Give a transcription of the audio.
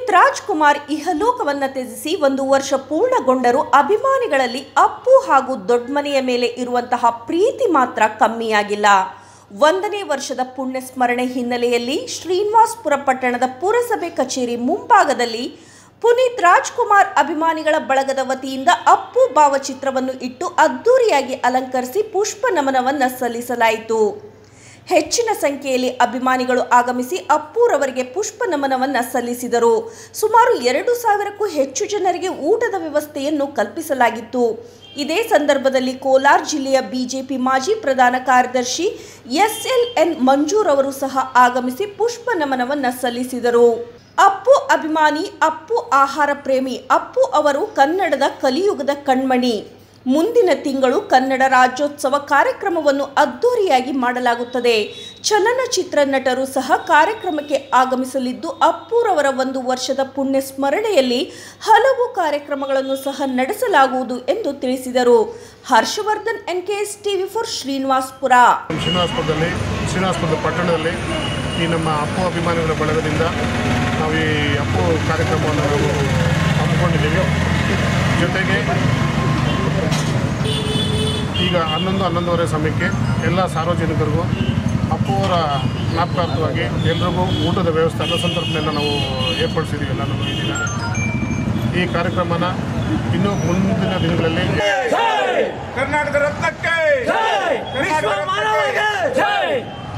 ಪುನೀತ್ ರಾಜ್ಕುಮಾರ್ ಇಹಲೋಕವನ್ನ ತ್ಯಜಿಸಿ ಒಂದು ವರ್ಷ ಪೂರ್ಣಗೊಂಡರೂ ಅಭಿಮಾನಿಗಳಲ್ಲಿ ಅಪ್ಪು ಹಾಗೂ ದೊಡ್ಡಮನೆಯ ಮೇಲೆ ಇರುವಂತಹ ಪ್ರೀತಿ ಮಾತ್ರ ಕಮ್ಮಿಯಾಗಿಲ್ಲ ಒಂದನೇ ವರ್ಷದ ಪುಣ್ಯ ಸ್ಮರಣೆ ಹಿನ್ನೆಲೆಯಲ್ಲಿ ಶ್ರೀನಿವಾಸ್ಪುರ ಪಟ್ಟಣದ ಪುರಸಭೆ ಕಚೇರಿ ಮುಂಭಾಗದಲ್ಲಿ ಪುನೀತ್ ರಾಜ್ಕುಮಾರ್ ಅಭಿಮಾನಿಗಳ ಬಳಗದ ವತಿಯಿಂದ ಅಪ್ಪು ಭಾವಚಿತ್ರವನ್ನು ಇಟ್ಟು ಅದ್ದೂರಿಯಾಗಿ ಅಲಂಕರಿಸಿ ಪುಷ್ಪ ನಮನವನ್ನು ಸಲ್ಲಿಸಲಾಯಿತು ಹೆಚ್ಚಿನ ಸಂಖ್ಯೆಯಲ್ಲಿ ಅಭಿಮಾನಿಗಳು ಆಗಮಿಸಿ ಅಪ್ಪೂರವರಿಗೆ ಪುಷ್ಪ ನಮನವನ್ನು ಸಲ್ಲಿಸಿದರು ಸುಮಾರು ಎರಡು ಸಾವಿರಕ್ಕೂ ಹೆಚ್ಚು ಜನರಿಗೆ ಊಟದ ವ್ಯವಸ್ಥೆಯನ್ನು ಕಲ್ಪಿಸಲಾಗಿತ್ತು ಇದೇ ಸಂದರ್ಭದಲ್ಲಿ ಕೋಲಾರ ಜಿಲ್ಲೆಯ ಬಿಜೆಪಿ ಮಾಜಿ ಪ್ರಧಾನ ಕಾರ್ಯದರ್ಶಿ ಎಸ್ಎಲ್ಎನ್ ಮಂಜೂರ್ ಅವರು ಸಹ ಆಗಮಿಸಿ ಪುಷ್ಪ ನಮನವನ್ನು ಸಲ್ಲಿಸಿದರು ಅಪ್ಪು ಅಭಿಮಾನಿ ಅಪ್ಪು ಆಹಾರ ಪ್ರೇಮಿ ಅಪ್ಪು ಅವರು ಕನ್ನಡದ ಕಲಿಯುಗದ ಕಣ್ಮಣಿ ಮುಂದಿನ ತಿಂಗಳು ಕನ್ನಡ ರಾಜ್ಯೋತ್ಸವ ಕಾರ್ಯಕ್ರಮವನ್ನು ಅದ್ದೂರಿಯಾಗಿ ಮಾಡಲಾಗುತ್ತದೆ ಚಲನಚಿತ್ರ ನಟರು ಸಹ ಕಾರ್ಯಕ್ರಮಕ್ಕೆ ಆಗಮಿಸಲಿದ್ದು ಅಪ್ಪೂರವರ ಒಂದು ವರ್ಷದ ಪುಣ್ಯ ಸ್ಮರಣೆಯಲ್ಲಿ ಹಲವು ಕಾರ್ಯಕ್ರಮಗಳನ್ನು ಸಹ ನಡೆಸಲಾಗುವುದು ಎಂದು ತಿಳಿಸಿದರು Harshavardhan NKS TV for Srinivaspur ಶ್ರೀನಿವಾಸಪುರದಲ್ಲಿ ಶ್ರೀನಿವಾಸಪುರದ ಪಟ್ಟಣದಲ್ಲಿ ಈ ನಮ್ಮ ಅಪ್ಪು ಅಭಿಮಾನಿಗಳ ಬಳಗದಿಂದ ನಾವು ಈ ಅಪ್ಪು ಕಾರ್ಯಕ್ರಮವನ್ನು ನಾವು ಹಮ್ಮಿಕೊಂಡಿದ್ದೀವಿ ಜೊತೆಗೆ ಈಗ ಹನ್ನೊಂದು ಹನ್ನೊಂದುವರೆ ಸಮಯಕ್ಕೆ ಎಲ್ಲ ಸಾರ್ವಜನಿಕರಿಗೂ ಅಪ್ಪು ಅವರ ಜ್ಞಾಪಕಾರ್ಥವಾಗಿ ಎಲ್ರಿಗೂ ಊಟದ ವ್ಯವಸ್ಥೆ ಅನ್ನಸಂತರ್ಪಣೆಯನ್ನು ನಾವು ಏರ್ಪಡಿಸಿದ್ದೀವಿ ಎಲ್ಲ ನಮ್ಮ ಈ ದಿನ ಈ ಕಾರ್ಯಕ್ರಮನ ಇನ್ನೂ ಮುಂದಿನ ದಿನಗಳಲ್ಲಿ ಕರ್ನಾಟಕ ರತ್ನಕ್ಕೆ ಕರ್ನಾಟಕ ರತ್ನಕ್ಕೆ